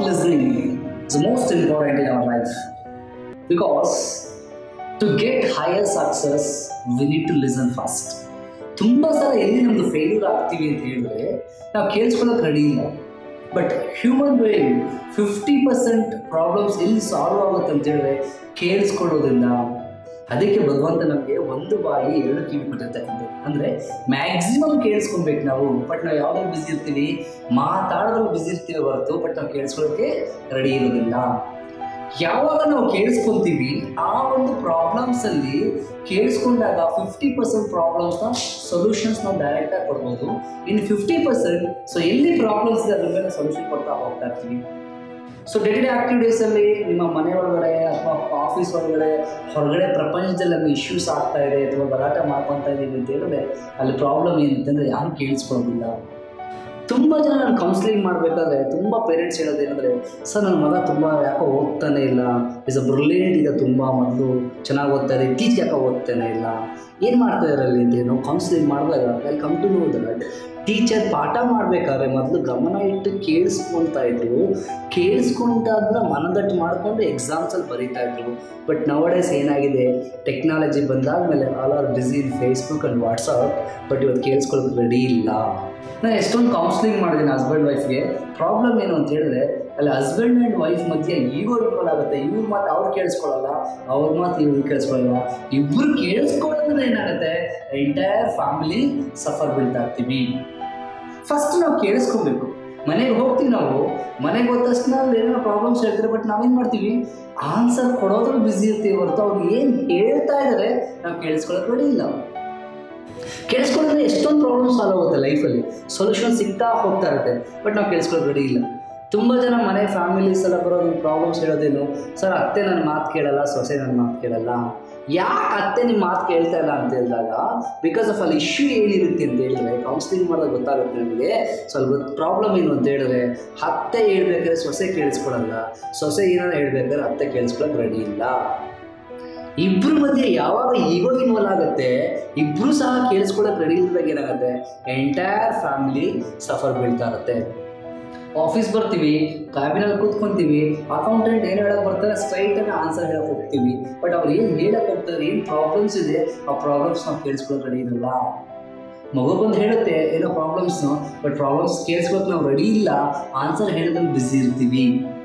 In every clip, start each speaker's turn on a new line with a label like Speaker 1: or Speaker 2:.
Speaker 1: listening is most important in our life because to get higher success we need to listen first ತುಂಬ ಸಲ ಎಲ್ಲಿ ನಮ್ಮದು failure ಆಗ್ತೀವಿ ಅಂತ ಹೇಳಿದ್ರೆ ನಾವು ಕೇಳಿಸ್ಕೊಳ್ಳೋಕೆ ರೆಡಿ ಇಲ್ಲ but human being fifty percent problems ಎಲ್ಲಿ ಸಾಲ್ವ್ ಆಗುತ್ತೆ ಅಂತ ಹೇಳಿದ್ರೆ ಕೇಳಿಸ್ಕೊಳ್ಳೋದ್ರಿಂದ ಅದಕ್ಕೆ ಭಗವಂತ ನಮಗೆ ಒಂದು ಬಾಯಿ ಎರಡು ಕಿವಿ ಕೊಟ್ಟಿರ್ತಕ್ಕಂಥದ್ದು ಅಂದರೆ ಮ್ಯಾಕ್ಸಿಮಮ್ ಕೇಳಿಸ್ಕೊಬೇಕು ನಾವು ಬಟ್ ನಾವು ಯಾವ್ದ್ರಲ್ಲಿ ಬ್ಯುಸಿ ಇರ್ತೀವಿ ಮಾತಾಡೋದ್ರಲ್ಲಿ ಬ್ಯುಸಿ ಇರ್ತೀವಿ ಹೊರತು ಬಟ್ ನಾವು ಕೇಳಿಸ್ಕೊಳ್ಳೋಕ್ಕೆ ರೆಡಿ ಇರೋದಿಲ್ಲ ಯಾವಾಗ ನಾವು ಕೇಳಿಸ್ಕೊಂತೀವಿ ಆ ಒಂದು ಪ್ರಾಬ್ಲಮ್ಸಲ್ಲಿ ಕೇಳಿಸ್ಕೊಂಡಾಗ ಫಿಫ್ಟಿ ಪರ್ಸೆಂಟ್ ಪ್ರಾಬ್ಲಮ್ಸ್ನ ಸೊಲ್ಯೂಷನ್ಸ್ ನಾವು ಡೈರೆಕ್ಟಾಗಿ ಕೊಡ್ಬೋದು ಇನ್ನು ಫಿಫ್ಟಿ ಪರ್ಸೆಂಟ್ ಸೊ ಎಲ್ಲಿ ಪ್ರಾಬ್ಲಮ್ಸ್ ಇದೆ ಅದ್ರ ಮೇಲೆ ಸೊಲ್ಯೂಷನ್ ಕೊಡ್ತಾ ಹೋಗ್ತಾ ಇರ್ತೀವಿ ಸೊ ಡೇ ಟು ಡೇ ಆಕ್ಟಿವಿಟೀಸಲ್ಲಿ ನಿಮ್ಮ ಮನೆ ಒಳಗಡೆ ಅಥವಾ ಆಫೀಸ್ ಒಳಗಡೆ ಹೊರಗಡೆ ಪ್ರಪಂಚದಲ್ಲಿ ನಮಗೆ ಇಶ್ಯೂಸ್ ಆಗ್ತಾ ಇದೆ ಅಥವಾ ಗಲಾಟೆ ಮಾಡ್ಕೊತಾ ಇದ್ದೀವಿ ಅಂತ ಹೇಳಿದ್ರೆ ಅಲ್ಲಿ ಪ್ರಾಬ್ಲಮ್ ಏನಿದೆ ಅಂದರೆ ಯಾರು ಕೇಳಿಸ್ಕೊಳ್ಳೋದಿಲ್ಲ ತುಂಬ ಜನ ನಾನು ಕೌನ್ಸಿಲಿಂಗ್ ಮಾಡಬೇಕಾದ್ರೆ ತುಂಬ ಪೇರೆಂಟ್ಸ್ ಹೇಳೋದೇನೆಂದರೆ ಸರ್ ನನ್ನ ಮಗ ತುಂಬ ಯಾಕೋ ಓದ್ತಾನೆ ಇಲ್ಲ ಇಸ್ ಅ ಬ್ರಿಲಿಯಂಟ್ ಈಗ ತುಂಬ ಮೊದಲು ಚೆನ್ನಾಗಿ ಓದ್ತಾ ಇದೆ ಇತ್ತೀಚೆಗೆ ಯಾಕೋ ಓದ್ತಾನೆ ಇಲ್ಲ ಏನು ಮಾಡ್ತಾ ಇರಲಿ ಅಂತ ನಾವು ಕೌನ್ಸಿಲಿಂಗ್ ಮಾಡಿದಾಗ I come to know that teacher ಪಾಠ ಮಾಡಬೇಕಾದ್ರೆ ಮೊದಲು ಗಮನ ಇಟ್ಟು ಕೇಳಿಸ್ಕೊಳ್ತಾ ಇದ್ರು ಕೇಳಿಸ್ಕೊಂಡಾದ್ನ ಮನದಟ್ಟು ಮಾಡಿಕೊಂಡು ಎಕ್ಸಾಮ್ಸಲ್ಲಿ ಬರೀತಾ ಇದ್ರು ಬಟ್ ನವಡೇಸ್ ಏನಾಗಿದೆ ಟೆಕ್ನಾಲಜಿ ಬಂದಾದ್ಮೇಲೆ all are busy in Facebook and WhatsApp but ಇವತ್ತು ಕೇಳಿಸ್ಕೊಳ್ಳೋಕೆ ರೆಡಿ ಇಲ್ಲ ನಾನು ಎಷ್ಟೊಂದು ಕೌನ್ಸಿಲಿಂಗ್ ಮಾಡಿದ್ದೀನಿ ಹಸ್ಬೆಂಡ್ ವೈಫ್ಗೆ ಪ್ರಾಬ್ಲಮ್ ಏನು ಅಂತ ಹೇಳಿದ್ರೆ ಅಲ್ಲಿ ಹಸ್ಬೆಂಡ್ ಆ್ಯಂಡ್ ವೈಫ್ ಮಧ್ಯೆ ಈಗೋ ಇಕ್ವಲ್ ಆಗುತ್ತೆ ಇವ್ರ ಮಾತು ಅವ್ರು ಕೇಳಿಸ್ಕೊಳ್ಳಲ್ಲ ಅವ್ರ ಮಾತು ಇವ್ರು ಕೇಳಿಸ್ಕೊಳ್ಳಲ್ಲ ಇಬ್ಬರು ಕೇಳಿಸ್ಕೊಳ್ಳೋದ್ರೆ ಏನಾಗುತ್ತೆ ಎಂಟೈರ್ ಫ್ಯಾಮಿಲಿ ಸಫರ್ ಬೀಳ್ತಾ ಇರ್ತೀವಿ ಫಸ್ಟ್ ನಾವು ಕೇಳಿಸ್ಕೊಬೇಕು ಮನೆಗೆ ಹೋಗ್ತೀವಿ ನಾವು ಮನೆಗೆ ಹೋದ ತಕ್ಷಣ ಅಲ್ಲಿ ಏನೋ ಪ್ರಾಬ್ಲಮ್ಸ್ ಹೇಳ್ತಾರೆ ಬಟ್ ನಾವೇನು ಮಾಡ್ತೀವಿ ಆನ್ಸರ್ ಕೊಡೋದ್ರಲ್ಲಿ ಬ್ಯುಸಿ ಇರ್ತೀವಿ ಹೊರತು ಅವ್ರು ಏನು ಹೇಳ್ತಾ ಇದ್ದಾರೆ ನಾವು ಕೇಳಿಸ್ಕೊಳ್ಳೋಕೆ ರೆಡಿ ಇಲ್ಲ ಕೇಳಿಸ್ಕೊಳ್ಳೋದ್ರೆ ಎಷ್ಟೊಂದು ಪ್ರಾಬ್ಲಮ್ ಸಾಲ್ವ್ ಆಗುತ್ತೆ ಲೈಫಲ್ಲಿ ಸೊಲ್ಯೂಷನ್ ಸಿಗ್ತಾ ಹೋಗ್ತಾ ಇರುತ್ತೆ ಬಟ್ ನಾವು ಕೇಳಿಸ್ಕೊಳ್ಳೋಕೆ ರೆಡಿ ಇಲ್ಲ ತುಂಬ ಜನ ಮನೆ ಫ್ಯಾಮಿಲೀಸ್ ಎಲ್ಲ ಬರೋದು ಪ್ರಾಬ್ಲಮ್ಸ್ ಹೇಳೋದೇನು ಸರ್ ಅತ್ತೆ ನನ್ನ ಮಾತು ಕೇಳಲ್ಲ ಸೊಸೆ ನನ್ನ ಮಾತು ಕೇಳಲ್ಲ ಯಾಕೆ ಅತ್ತೆ ನಿಮ್ಮ ಮಾತು ಕೇಳ್ತಾ ಇಲ್ಲ ಅಂತ ಹೇಳಿದಾಗ ಬಿಕಾಸ್ ಆಫ್ ಅಲ್ಲಿ ಇಶ್ಯೂ ಏನಿರುತ್ತೆ ಅಂತ ಹೇಳಿದ್ರೆ ಕೌನ್ಸಿಲಿಂಗ್ ಮಾಡಿದಾಗ ಗೊತ್ತಾಗುತ್ತೆ ನಿಮಗೆ ಸ್ವಲ್ಪ ಪ್ರಾಬ್ಲಮ್ ಏನು ಅಂತ ಹೇಳಿದ್ರೆ ಅತ್ತೆ ಹೇಳ್ಬೇಕಾದ್ರೆ ಸೊಸೆ ಕೇಳಿಸ್ಕೊಳಲ್ಲ ಸೊಸೆ ಏನಾದ್ರು ಹೇಳ್ಬೇಕಾದ್ರೆ ಅತ್ತೆ ಕೇಳಿಸ್ಕೊಳಕ್ಕೆ ರೆಡಿ ಇಲ್ಲ ಇಬ್ಬರ ಮಧ್ಯೆ ಯಾವಾಗ ಈಗೋ ಇನ್ವಾಲ್ವ್ ಆಗುತ್ತೆ ಇಬ್ಬರು ಸಹ ಕೇಳಿಸ್ಕೊಳಕ್ಕೆ ರೆಡಿ ಇಲ್ದಾಗ ಏನಾಗುತ್ತೆ ಎಂಟೈರ್ ಫ್ಯಾಮಿಲಿ ಸಫರ್ ಬೀಳ್ತಾ ಇರುತ್ತೆ ಆಫೀಸ್ ಬರ್ತೀವಿ ಕ್ಯಾಬಿನಲ್ಲಿ ಕೂತ್ಕೊಂತೀವಿ ಅಕೌಂಟೆಂಟ್ ಏನು ಹೇಳಕ್ಕೆ ಬರ್ತಾರೆ ಸ್ಟ್ರೈಟಾಗಿ ಆನ್ಸರ್ ಹೇಳಕ್ಕೆ ಹೋಗ್ತೀವಿ ಬಟ್ ಅವ್ರು ಏನು ಹೇಳಕ್ಕೆ ಹೋಗ್ತಾರೆ ಏನು ಪ್ರಾಬ್ಲಮ್ಸ್ ಇದೆ ಆ ಪ್ರಾಬ್ಲಮ್ಸ್ ನಾವು ಕೇಳಿಸ್ಕೊಳಕ್ಕೆ ರೆಡಿ ಇರಲ್ಲ ಮಗು ಬಂದು ಹೇಳುತ್ತೆ ಏನೋ ಪ್ರಾಬ್ಲಮ್ಸ್ನು ಬಟ್ ಪ್ರಾಬ್ಲಮ್ಸ್ ಕೇಳಿಸ್ಕೊಳಕ್ಕೆ ನಾವು ರೆಡಿ ಇಲ್ಲ ಆನ್ಸರ್ ಹೇಳೋದ್ರಲ್ಲಿ ಬ್ಯುಸಿ ಇರ್ತೀವಿ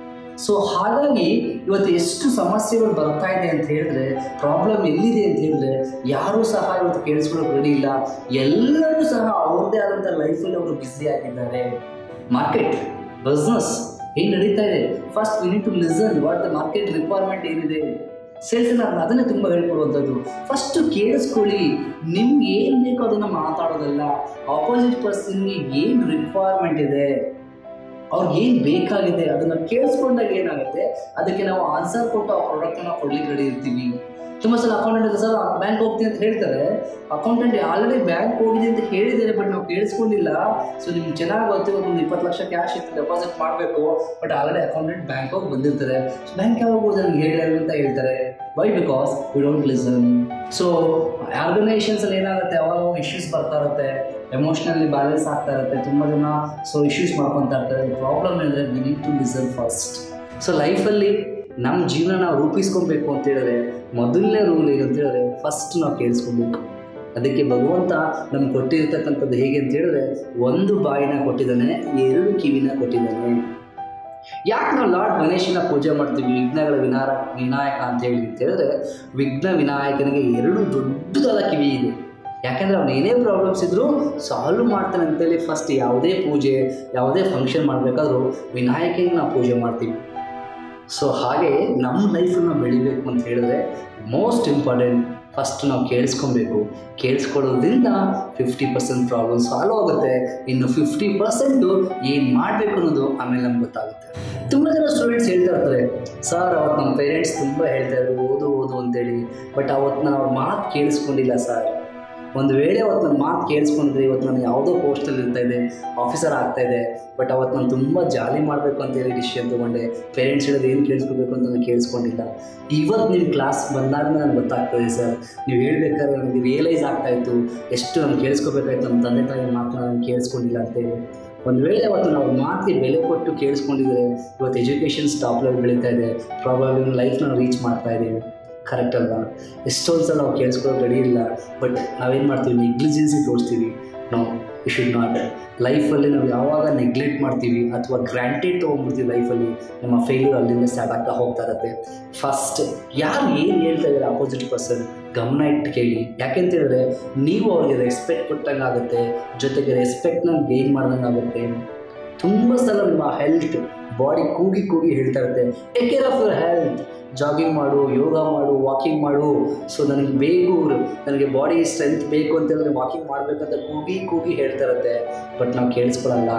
Speaker 1: ಸೊ ಹಾಗಾಗಿ ಇವತ್ತು ಎಷ್ಟು ಸಮಸ್ಯೆಗಳು ಬರ್ತಾ ಇದೆ ಅಂತ ಹೇಳಿದ್ರೆ ಪ್ರಾಬ್ಲಮ್ ಎಲ್ಲಿದೆ ಅಂತ ಹೇಳಿದ್ರೆ ಯಾರೂ ಸಹ ಇವತ್ತು ಕೇಳಿಸ್ಕೊಳ್ಳೋಕೆ ರೆಡಿ ಇಲ್ಲ ಎಲ್ಲರೂ ಸಹ ಅವ್ರದ್ದೇ ಆದಂಥ ಲೈಫಲ್ಲಿ ಅವರು ಬ್ಯುಸಿ ಆಗಿದ್ದಾರೆ ಮಾರ್ಕೆಟ್ ಬಿಸ್ನೆಸ್ ಏನು ನಡೀತಾ ಇದೆ first we need to listen what the market requirement ಏನಿದೆ ಸೇಲ್ಸ್ ನಾನು ಅದನ್ನೇ ತುಂಬ ಹೇಳ್ಕೊಡುವಂಥದ್ದು ಫಸ್ಟು ಕೇಳಿಸ್ಕೊಳ್ಳಿ ನಿಮ್ಗೆ ಏನು ಬೇಕೋ ಅದನ್ನು ಮಾತಾಡೋದಲ್ಲ ಆಪೋಸಿಟ್ ಪರ್ಸನ್ಗೆ ಏನು ರಿಕ್ವೈರ್ಮೆಂಟ್ ಇದೆ ಅವ್ರಿಗೆ ಏನು ಬೇಕಾಗಿದೆ ಅದನ್ನು ಕೇಳಿಸ್ಕೊಂಡಾಗ ಏನಾಗುತ್ತೆ ಅದಕ್ಕೆ ನಾವು ಆನ್ಸರ್ ಕೊಟ್ಟು ಆ ಪ್ರಾಡಕ್ಟನ್ನು ಕೊಡ್ಲಿಕ್ಕೆ ರೆಡಿ ಇರ್ತೀವಿ ತುಂಬ ಸಲ ಅಕೌಂಟೆಂಟ್ ಸರ್ ಬ್ಯಾಂಕ್ ಹೋಗ್ತೀನಿ ಅಂತ ಹೇಳ್ತಾರೆ ಅಕೌಂಟೆಂಟ್ ಆಲ್ರೆಡಿ ಬ್ಯಾಂಕ್ ಹೋಗಿದೆ ಅಂತ ಹೇಳಿದ್ದಾರೆ ಬಟ್ ನಾವು ಕೇಳಿಸ್ಕೊಂಡಿಲ್ಲ ಸೊ ನಿಮ್ಗೆ ಚೆನ್ನಾಗಿ ಗೊತ್ತು ಒಂದು ಇಪ್ಪತ್ತು ಲಕ್ಷ ಕ್ಯಾಶ್ ಇತ್ತು ಡೆಪಾಸಿಟ್ ಮಾಡಬೇಕು ಬಟ್ ಆಲ್ರೆಡಿ ಅಕೌಂಟೆಂಟ್ ಬ್ಯಾಂಕ್ ಹೋಗಿ ಬಂದಿರ್ತಾರೆ ಬ್ಯಾಂಕ್ ಯಾವಾಗ ಹೋಗೋದು ನನಗೆ ಹೇಳಿ ಅಂತ ಹೇಳ್ತಾರೆ why because we don't listen so ಆರ್ಗನೈಸೇಷನ್ಸಲ್ಲಿ ಏನಾಗುತ್ತೆ ಅವಾಗ ಇಶ್ಯೂಸ್ ಬರ್ತಾ ಇರುತ್ತೆ ಎಮೋಷ್ನಲಿ ಬ್ಯಾಲೆನ್ಸ್ ಆಗ್ತಾ ಇರುತ್ತೆ ತುಂಬ ಜನ ಸೊ ಇಶ್ಯೂಸ್ ಮಾಡ್ಕೊತಾ ಇರ್ತಾರೆ ಪ್ರಾಬ್ಲಮ್ ಏನಂದರೆ we need to listen first so ಲೈಫಲ್ಲಿ ನಮ್ಮ ಜೀವನ ನಾವು ರೂಪಿಸ್ಕೊಬೇಕು ಅಂತ ಹೇಳಿದ್ರೆ ಮೊದಲನೇ ರೂಲ್ ಏನು ಅಂತ ಹೇಳಿದ್ರೆ ಫಸ್ಟ್ ನಾವು ಕೇಳಿಸ್ಕೊಬೇಕು ಅದಕ್ಕೆ ಭಗವಂತ ನಮ್ಗೆ ಕೊಟ್ಟಿರ್ತಕ್ಕಂಥದ್ದು ಹೇಗೆ ಅಂತ ಹೇಳಿದ್ರೆ ಒಂದು ಬಾಯಿನ ಕೊಟ್ಟಿದ್ದಾನೆ ಎರಡು ಕಿವಿನ ಕೊಟ್ಟಿದ್ದಾನೆ ಯಾಕೆ ನಾವು ಲಾರ್ಡ್ ಗಣೇಶನ ಪೂಜೆ ಮಾಡ್ತೀವಿ ವಿಘ್ನಗಳ ವಿನಾರ ವಿನಾಯಕ ಅಂತ ಹೇಳಿ ಅಂತ ಹೇಳಿದ್ರೆ ವಿಘ್ನ ವಿನಾಯಕನಿಗೆ ಎರಡು ದೊಡ್ಡದಾದ ಕಿವಿ ಇದೆ ಯಾಕೆಂದರೆ ಅವ್ನು ಏನೇ ಪ್ರಾಬ್ಲಮ್ಸ್ ಇದ್ದರೂ ಸಾಲ್ವ್ ಮಾಡ್ತಾನೆ ಅಂತೇಳಿ ಫಸ್ಟ್ ಯಾವುದೇ ಪೂಜೆ ಯಾವುದೇ ಫಂಕ್ಷನ್ ಮಾಡಬೇಕಾದ್ರೂ ವಿನಾಯಕನಿಗೆ ನಾವು ಪೂಜೆ ಮಾಡ್ತೀವಿ ಸೊ ಹಾಗೆ ನಮ್ಮ ಲೈಫನ್ನು ಬೆಳಿಬೇಕು ಅಂತ ಹೇಳಿದ್ರೆ ಮೋಸ್ಟ್ ಇಂಪಾರ್ಟೆಂಟ್ ಫಸ್ಟ್ ನಾವು ಕೇಳಿಸ್ಕೊಬೇಕು ಕೇಳಿಸ್ಕೊಳ್ಳೋದ್ರಿಂದ ಫಿಫ್ಟಿ ಪರ್ಸೆಂಟ್ ಪ್ರಾಬ್ಲಮ್ ಸಾಲ್ವ್ ಆಗುತ್ತೆ ಇನ್ನು ಫಿಫ್ಟಿ ಪರ್ಸೆಂಟು ಏನು ಮಾಡಬೇಕು ಅನ್ನೋದು ಆಮೇಲೆ ನಮ್ಗೆ ಗೊತ್ತಾಗುತ್ತೆ ತುಂಬ ಜನ ಸ್ಟೂಡೆಂಟ್ಸ್ ಹೇಳ್ತಾ ಇರ್ತಾರೆ ಸರ್ ಅವತ್ತು ನಮ್ಮ ಪೇರೆಂಟ್ಸ್ ತುಂಬ ಹೇಳ್ತಾ ಇದ್ರು ಓದು ಓದು ಅಂತೇಳಿ ಬಟ್ ಅವತ್ತು ನಾನು ಅವ್ರ ಮಾತು ಕೇಳಿಸ್ಕೊಂಡಿಲ್ಲ ಸರ್ ಒಂದು ವೇಳೆ ಅವತ್ತು ನನ್ನ ಮಾತು ಕೇಳಿಸ್ಕೊಂಡಿದ್ರೆ ಇವತ್ತು ನಾನು ಯಾವುದೋ ಪೋಸ್ಟಲ್ಲಿ ಇರ್ತಾ ಇದೆ ಆಫೀಸರ್ ಆಗ್ತಾ ಇದೆ ಬಟ್ ಅವತ್ತು ನಾನು ತುಂಬ ಜಾಲಿ ಮಾಡಬೇಕು ಅಂತ ಹೇಳಿ ಡಿಸಿಷನ್ ತೊಗೊಂಡೆ ಪೇರೆಂಟ್ಸ್ ಹೇಳೋದು ಏನು ಕೇಳಿಸ್ಕೋಬೇಕು ಅಂತ ನಾನು ಕೇಳಿಸ್ಕೊಂಡಿಲ್ಲ ಇವತ್ತು ನಿಮ್ಮ ಕ್ಲಾಸ್ ಬಂದಾಗ ನನಗೆ ಗೊತ್ತಾಗ್ತದೆ ಸರ್ ನೀವು ಹೇಳ್ಬೇಕಾದ್ರೆ ನನಗೆ ರಿಯಲೈಸ್ ಆಗ್ತಾಯಿತ್ತು ಎಷ್ಟು ನಾನು ಕೇಳಿಸ್ಕೋಬೇಕಾಯ್ತು ನಮ್ಮ ತಂದೆ ತಾಯಿ ಮಾತನ್ನ ನಾನು ಕೇಳಿಸ್ಕೊಂಡಿಲ್ಲ ಅಂತೇಳಿ ಒಂದು ವೇಳೆ ಅವತ್ತು ನಾವು ಮಾತಿಗೆ ಬೆಲೆ ಕೊಟ್ಟು ಕೇಳಿಸ್ಕೊಂಡಿದ್ರೆ ಇವತ್ತು ಎಜುಕೇಷನ್ ಸ್ಟಾಪ್ ಲೆವೆಲ್ ಬೆಳೀತಾ ಇದೆ ಪ್ರಾಬ್ಲಮ್ ಲೈಫ್ನ ರೀಚ್ ಮಾಡ್ತಾ ಇದ್ದೀವಿ ಕರೆಕ್ಟ್ ಅಲ್ವಾ ಎಷ್ಟೊಂದು ಸಲ ನಾವು ಕೇಳಿಸ್ಕೊಳ್ಳೋ ಗಡಿ ಇಲ್ಲ ಬಟ್ ನಾವೇನು ಮಾಡ್ತೀವಿ ನೆಗ್ಲಿಜೆನ್ಸಿ ತೋರಿಸ್ತೀವಿ ನಾವು ಯು ಶುಡ್ ನಾಟ್ ಲೈಫಲ್ಲಿ ನಾವು ಯಾವಾಗ ನೆಗ್ಲೆಕ್ಟ್ ಮಾಡ್ತೀವಿ ಅಥವಾ ಗ್ರ್ಯಾಂಟೆಡ್ ತೊಗೊಂಡ್ಬಿಡ್ತೀವಿ ಲೈಫಲ್ಲಿ ನಮ್ಮ ಫೇಲ್ಯೂರ್ ಅಲ್ಲಿಂದ ಸ್ಟಾರ್ಟ್ ಆಗ್ತಾ ಹೋಗ್ತಾ ಇರುತ್ತೆ ಫಸ್ಟ್ ಯಾರು ಏನು ಹೇಳ್ತಾ ಇದ್ದಾರೆ ಅಪೋಸಿಟ್ ಪರ್ಸನ್ ಗಮನ ಇಟ್ಟು ಕೇಳಿ ಯಾಕೆಂತ ಹೇಳಿದ್ರೆ ನೀವು ಅವ್ರಿಗೆ ರೆಸ್ಪೆಕ್ಟ್ ಕೊಟ್ಟಂಗೆ ಆಗುತ್ತೆ ಜೊತೆಗೆ ರೆಸ್ಪೆಕ್ಟ್ನ ಗೇನ್ ಮಾಡ್ದಂಗೆ ಆಗುತ್ತೆ ತುಂಬ ಸಲ ನಿಮ್ಮ ಹೆಲ್ತ್ ಬಾಡಿ ಕೂಗಿ ಕೂಗಿ ಹೇಳ್ತಾ ಇರುತ್ತೆ take care of your health jogging ಮಾಡು ಯೋಗ ಮಾಡು ವಾಕಿಂಗ್ ಮಾಡು ಸೊ ನನಗೆ ಬೇಕು ನನಗೆ ಬಾಡಿ ಸ್ಟ್ರೆಂತ್ ಬೇಕು ಅಂತ ಹೇಳಿದ್ರೆ ವಾಕಿಂಗ್ ಮಾಡಬೇಕಂತ ಕೂಗಿ ಕೂಗಿ ಹೇಳ್ತಾ ಇರುತ್ತೆ ಬಟ್ ನಾವು ಕೇಳಿಸ್ಕೊಳಲ್ಲ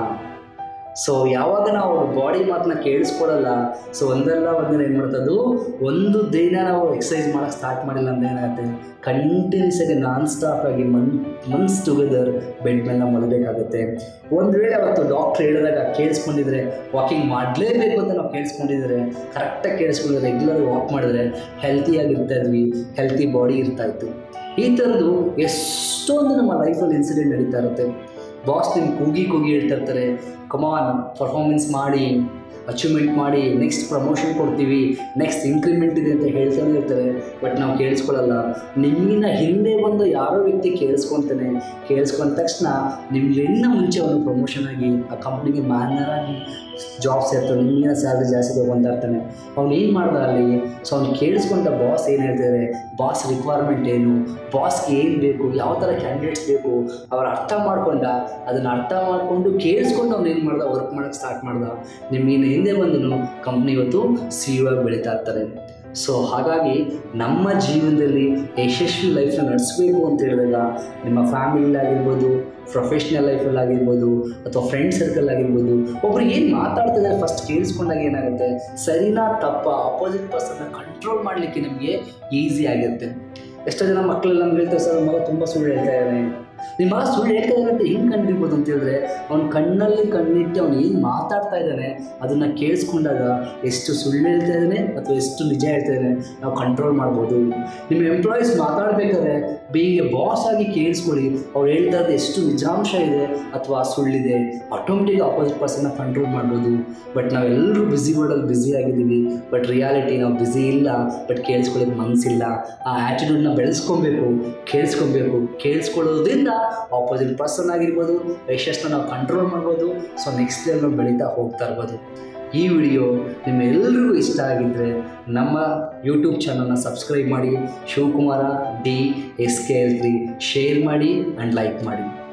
Speaker 1: ಸೊ ಯಾವಾಗ ನಾವು ಬಾಡಿ ಮಾತನ್ನ ಕೇಳಿಸ್ಕೊಳಲ್ಲ ಸೊ ಒಂದಲ್ಲ ಒಂದಿನ ಏನು ಮಾಡ್ತದ್ದು ಒಂದು ದಿನ ನಾವು ಎಕ್ಸಸೈಸ್ ಮಾಡೋಕ್ಕೆ ಸ್ಟಾರ್ಟ್ ಮಾಡಿಲ್ಲ ಅಂದ್ರೆ ಏನಾಗುತ್ತೆ ಕಂಟಿನ್ಯೂಸ್ ಆಗಿ ನಾನ್ ಸ್ಟಾಪ್ ಆಗಿ ಮನ್ ಮನ್ಸ್ ಟುಗೆದರ್ ಬೆಡ್ ಮೇಲೆ ನಾವು ಮಲಗಬೇಕಾಗುತ್ತೆ ಒಂದು ವೇಳೆ ಅವತ್ತು ಡಾಕ್ಟ್ರ್ ಹೇಳಿದಾಗ ಕೇಳಿಸ್ಕೊಂಡಿದ್ರೆ ವಾಕಿಂಗ್ ಮಾಡಲೇಬೇಕು ಅಂತ ನಾವು ಕೇಳಿಸ್ಕೊಂಡಿದ್ರೆ ಕರೆಕ್ಟಾಗಿ ಕೇಳಿಸ್ಕೊಂಡಿದ್ರೆ ರೆಗ್ಯುಲರ್ ವಾಕ್ ಮಾಡಿದ್ರೆ ಹೆಲ್ತಿಯಾಗಿರ್ತಾ ಇದ್ವಿ ಹೆಲ್ತಿ ಬಾಡಿ ಇರ್ತಾ ಇತ್ತು ಈ ಥರದ್ದು ಎಷ್ಟೊಂದು ನಮ್ಮ ಲೈಫಲ್ಲಿ ಇನ್ಸಿಡೆಂಟ್ ನಡೀತಾ ಇರುತ್ತೆ ಬಾಸ್ ನಿಮ್ಗೆ ಕೂಗಿ ಕೂಗಿ ಹೇಳ್ತಾ ಇರ್ತಾರೆ ಕಮಾನ್ ಪರ್ಫಾರ್ಮೆನ್ಸ್ ಮಾಡಿ ಅಚೀವ್ಮೆಂಟ್ ಮಾಡಿ ನೆಕ್ಸ್ಟ್ ಪ್ರಮೋಷನ್ ಕೊಡ್ತೀವಿ ನೆಕ್ಸ್ಟ್ ಇಂಕ್ರಿಮೆಂಟ್ ಇದೆ ಅಂತ ಹೇಳ್ತಾನೆ ಇರ್ತಾರೆ ಬಟ್ ನಾವು ಕೇಳಿಸ್ಕೊಳ್ಳಲ್ಲ ನಿಮ್ಮಿನ ಹಿಂದೆ ಬಂದು ಯಾರೋ ವ್ಯಕ್ತಿ ಕೇಳಿಸ್ಕೊತಾನೆ ಕೇಳಿಸ್ಕೊಂಡ ತಕ್ಷಣ ನಿಮ್ಗಿನ್ನ ಮುಂಚೆ ಅವನು ಪ್ರಮೋಷನ್ ಆಗಿ ಆ ಕಂಪ್ನಿಗೆ ಮ್ಯಾನರ್ ಆಗಿ ಜಾಬ್ ಸೇರ್ತಾನೆ ನಿಮ್ಗಿನ ಸ್ಯಾಲ್ರಿ ಜಾಸ್ತಿ ತೊಗೊಂತಾ ಇರ್ತಾನೆ ಅವ್ನು ಏನು ಮಾಡ್ದ ಅಲ್ಲಿ ಸೊ ಅವ್ನು ಕೇಳಿಸ್ಕೊಂಡ ಬಾಸ್ ಏನು ಹೇಳ್ತಾರೆ ಬಾಸ್ ರಿಕ್ವೈರ್ಮೆಂಟ್ ಏನು ಬಾಸ್ಗೆ ಏನು ಬೇಕು ಯಾವ ಥರ ಕ್ಯಾಂಡಿಡೇಟ್ಸ್ ಬೇಕು ಅವ್ರು ಅರ್ಥ ಮಾಡ್ಕೊಂಡ ಅದನ್ನು ಅರ್ಥ ಮಾಡಿಕೊಂಡು ಕೇಳಿಸ್ಕೊಂಡು ಅವ್ನು ಏನು ಮಾಡ್ದ ವರ್ಕ್ ಮಾಡೋಕ್ಕೆ ಸ್ಟಾರ್ಟ್ ಮಾಡ್ದ ನಿಮ್ಗಿನ್ನ ಹಿಂದೆ ಬಂದನು ಕಂಪ್ನಿ ಇವತ್ತು ಸಿ ಯು ಆಗಿ ಬೆಳೀತಾ ಇರ್ತಾರೆ ಸೊ ಹಾಗಾಗಿ ನಮ್ಮ ಜೀವನದಲ್ಲಿ ಯಶಸ್ವಿ ಲೈಫ್ನ ನಡೆಸಬೇಕು ಅಂತ ಹೇಳಿದಾಗ ನಿಮ್ಮ ಫ್ಯಾಮಿಲಿ ಆಗಿರ್ಬೋದು ಪ್ರೊಫೆಷ್ನಲ್ ಲೈಫಲ್ಲಿ ಆಗಿರ್ಬೋದು ಅಥವಾ ಫ್ರೆಂಡ್ ಸರ್ಕಲ್ ಆಗಿರ್ಬೋದು ಒಬ್ರು ಏನು ಮಾತಾಡ್ತಿದ್ದಾರೆ ಫಸ್ಟ್ ಕೇಳಿಸ್ಕೊಂಡಾಗ ಏನಾಗುತ್ತೆ ಸರಿನಾ ತಪ್ಪ ಅಪೋಸಿಟ್ ಪರ್ಸನ್ನ ಕಂಟ್ರೋಲ್ ಮಾಡಲಿಕ್ಕೆ ನಮಗೆ ಈಸಿ ಆಗುತ್ತೆ ಎಷ್ಟೋ ಜನ ಮಕ್ಕಳೆಲ್ಲ ನಮ್ಗೆ ಹೇಳ್ತಾರೆ ಸರ್ ಮಗ ತುಂಬ ಸುಳ್ಳು ಹೇಳ್ತಾ ಇದ್ದಾನೆ ನಿಮ್ಮ ಮಗ ಸುಳ್ಳು ಹೇಳ್ತಾ ಇದ್ದಾನೆ ಅಂತ ಹೆಂಗೆ ಕಂಡಿರ್ಬೋದು ಅಂತ ಹೇಳಿದ್ರೆ ಅವ್ನ ಕಣ್ಣಲ್ಲಿ ಕಣ್ಣಿಟ್ಟು ಅವ್ನು ಏನು ಮಾತಾಡ್ತಾ ಇದ್ದಾನೆ ಅದನ್ನು ಕೇಳಿಸ್ಕೊಂಡಾಗ ಎಷ್ಟು ಸುಳ್ಳು ಹೇಳ್ತಾ ಇದ್ದಾನೆ ಅಥವಾ ಎಷ್ಟು ನಿಜ ಹೇಳ್ತಾ ಇದ್ದಾನೆ ನಾವು ಕಂಟ್ರೋಲ್ ಮಾಡ್ಬೋದು ನಿಮ್ಮ ಎಂಪ್ಲಾಯೀಸ್ ಮಾತಾಡಬೇಕಾದ್ರೆ ಬೀಯಿಂಗ್ ಎ ಬಾಸ್ ಆಗಿ ಕೇಳಿಸ್ಕೊಳ್ಳಿ ಅವ್ರು ಹೇಳ್ತಾ ಇರೋದು ಎಷ್ಟು ನಿಜಾಂಶ ಇದೆ ಅಥವಾ ಸುಳ್ಳಿದೆ ಆಟೋಮೆಟಿಕ್ ಆಪೋಸಿಟ್ ಪರ್ಸನ್ನ ಕಂಟ್ರೋಲ್ ಮಾಡ್ಬೋದು ಬಟ್ ನಾವೆಲ್ಲರೂ ಬ್ಯುಸಿ ವರ್ಡಲ್ಲಿ ಬ್ಯುಸಿ ಆಗಿದ್ದೀವಿ ಬಟ್ ರಿಯಾಲಿಟಿ ನಾವು ಬ್ಯುಸಿ ಇಲ್ಲ ಬಟ್ ಕೇಳಿಸ್ಕೊಳ್ಳೋಕೆ ಮನಸ್ಸಿಲ್ಲ ಆ ಆ್ಯಟಿಟ್ಯೂಡ್ನ ಬೆಳೆಸ್ಕೊಬೇಕು ಕೇಳಿಸ್ಕೊಬೇಕು ಕೇಳಿಸ್ಕೊಳ್ಳೋದ್ರಿಂದ ಆಪೋಸಿಟ್ ಪರ್ಸನ್ ಆಗಿರ್ಬೋದು ಯಶಸ್ಸನ್ನ ನಾವು ಕಂಟ್ರೋಲ್ ಮಾಡ್ಬೋದು ಸೊ ನೆಕ್ಸ್ಟ್ ಲೆವೆಲ್ ನಾವು ಬೆಳೀತಾ ಹೋಗ್ತಾ ಇರ್ಬೋದು ಈ ವಿಡಿಯೋ ನಿಮ್ಮೆಲ್ಲರಿಗೂ ಇಷ್ಟ ಆಗಿದ್ದರೆ ನಮ್ಮ ಯೂಟ್ಯೂಬ್ ಚಾನಲ್ನ ಸಬ್ಸ್ಕ್ರೈಬ್ ಮಾಡಿ Shivakumara D S K L three share ಮಾಡಿ ಆ್ಯಂಡ್ ಲೈಕ್ ಮಾಡಿ